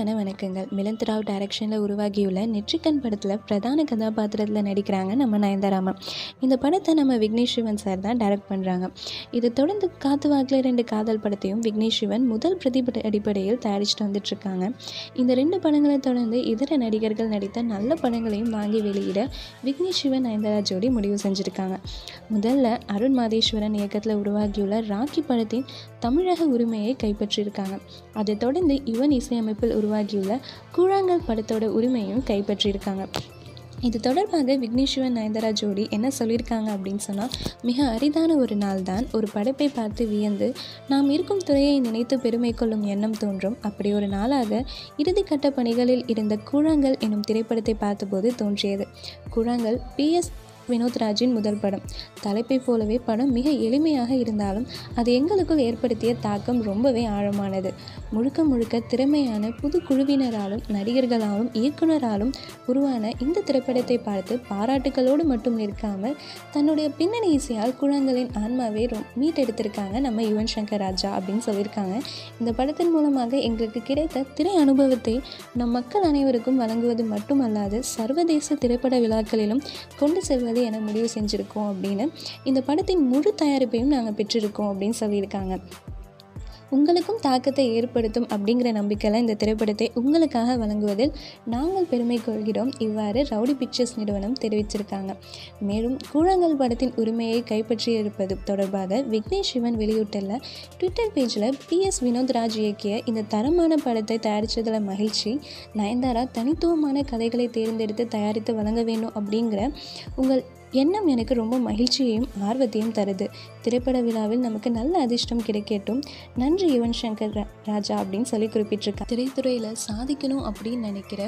அன்பான வணக்கங்கள் மிலந்த் ராவ் டைரக்ஷனில் உருவாகியுள்ள நெற்றிக்கண் படத்தில் பிரதான கதாபாத்திரத்தில் நடிக்கிறாங்க நம்ம நயன்தாராமா இந்த படத்தை நம்ம விக்னேஷ் சிவன் சார் தான் டைரக்ட் பண்ணுறாங்க இதை தொடர்ந்து காத்து வாக்கில் ரெண்டு காதல் படத்தையும் விக்னேஷ் சிவன் முதல் பிரதிபட அடிப்படையில் தயாரிச்சுட்டு வந்துட்டுருக்காங்க இந்த ரெண்டு படங்களை தொடர்ந்து இதர நடிகர்கள் நடித்த நல்ல படங்களையும் வாங்கி வெளியிட விக்னேஷ் சிவன் நயன்தாரா ஜோடி முடிவு செஞ்சுருக்காங்க முதல்ல அருண் மாதேஸ்வரன் இயக்கத்தில் உருவாகியுள்ள ராக்கி படத்தின் தமிழக உரிமையை கைப்பற்றியிருக்காங்க அதைத் தொடர்ந்து யுவன் இசையமைப்பில் உருவாகியுள்ள கூழாங்கல் படத்தோட உரிமையும் கைப்பற்றியிருக்காங்க இது தொடர்பாக விக்னேஷ் சிவன் நயன்தாரா ஜோடி என்ன சொல்லியிருக்காங்க அப்படின்னு சொன்னால் மிக அரிதான ஒரு நாள் தான் ஒரு படைப்பை பார்த்து வியந்து நாம் இருக்கும் துறையை நினைத்து பெருமை கொள்ளும் எண்ணம் தோன்றும் அப்படி ஒரு நாளாக இறுதிக்கட்ட பணிகளில் இருந்த கூழாங்கல் எனும் திரைப்படத்தை பார்த்தபோது தோன்றியது கூழாங்கல் பிஎஸ் வினோத்ராஜின் முதல் படம் தலைப்பை போலவே படம் மிக எளிமையாக இருந்தாலும் அது எங்களுக்குள் ஏற்படுத்திய தாக்கம் ரொம்பவே ஆழமானது முழுக்க முழுக்க திறமையான புது குழுவினராலும் நடிகர்களாலும் இயக்குனராலும் உருவான இந்த திரைப்படத்தை பார்த்து பாராட்டுகளோடு மட்டும் நிற்காமல் தன்னுடைய பின்னணி இசையால் குழந்தைகளின் ஆன்மாவை ரொ மீட்டெடுத்திருக்காங்க நம்ம யுவன் சங்கர் ராஜா அப்படின்னு சொல்லியிருக்காங்க இந்த படத்தின் மூலமாக எங்களுக்கு கிடைத்த திரை அனுபவத்தை நம் மக்கள் அனைவருக்கும் வழங்குவது மட்டுமல்லாது சர்வதேச திரைப்பட விழாக்களிலும் கொண்டு செல்வது என முடிவு செஞ்சுருக்கோம் அப்படின்னு இந்த படத்தின் முழு தயாரிப்பையும் நாங்கள் பெற்றிருக்கோம் அப்படின்னு சொல்லியிருக்காங்க உங்களுக்கும் தாக்கத்தை ஏற்படுத்தும் அப்படிங்கிற நம்பிக்கையில் இந்த திரைப்படத்தை உங்களுக்காக வழங்குவதில் நாங்கள் பெருமை கொள்கிறோம் இவ்வாறு ரவுடி பிக்சர்ஸ் நிறுவனம் தெரிவிச்சிருக்காங்க மேலும் கூழாங்கல் படத்தின் உரிமையை கைப்பற்றியிருப்பது தொடர்பாக விக்னேஷ் சிவன் வெளியிட்டுள்ள ட்விட்டர் பேஜில் பிஎஸ் வினோத்ராஜ் இயக்கிய இந்த தரமான படத்தை தயாரித்ததில் மகிழ்ச்சி நயன்தாரா தனித்துவமான கதைகளை தேர்ந்தெடுத்து தயாரித்து வழங்க வேண்டும் அப்படிங்கிற உங்கள் எண்ணம் எனக்கு ரொம்ப மகிழ்ச்சியையும் ஆர்வத்தையும் தருது திரைப்பட விழாவில் நமக்கு நல்ல அதிர்ஷ்டம் கிடைக்கட்டும் நன்றி யுவன் சங்கர் ரா- ராஜா அப்படின்னு சொல்லி குறிப்பிட்டிருக்கா திரைத்துறையில் சாதிக்கணும் அப்படின்னு நினைக்கிற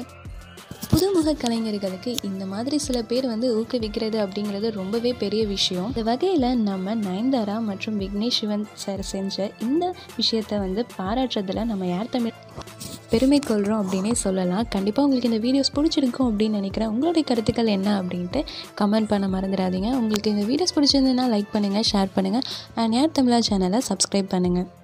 புதுமுக கலைஞர்களுக்கு இந்த மாதிரி சில பேர் வந்து ஊக்குவிக்கிறது அப்படிங்கிறது ரொம்பவே பெரிய விஷயம் இந்த வகையில் நம்ம நயன்தாரா மற்றும் விக்னேஷ் சிவன் சார் செஞ்ச இந்த விஷயத்தை வந்து பாராட்டுறதுல நம்ம யார் தமிழ் பெருமை கொள்கிறோம் அப்படின்னே சொல்லலாம் கண்டிப்பாக உங்களுக்கு இந்த வீடியோஸ் பிடிச்சிருக்கும் அப்படின்னு நினைக்கிறேன் உங்களுடைய கருத்துக்கள் என்ன அப்படின்ட்டு கமெண்ட் பண்ண மறந்துடாதீங்க உங்களுக்கு இந்த வீடியோஸ் பிடிச்சிருந்ததுன்னா லைக் பண்ணுங்கள் ஷேர் பண்ணுங்கள் அண்ட் யார் தமிழா சேனலை சப்ஸ்கிரைப் பண்ணுங்கள்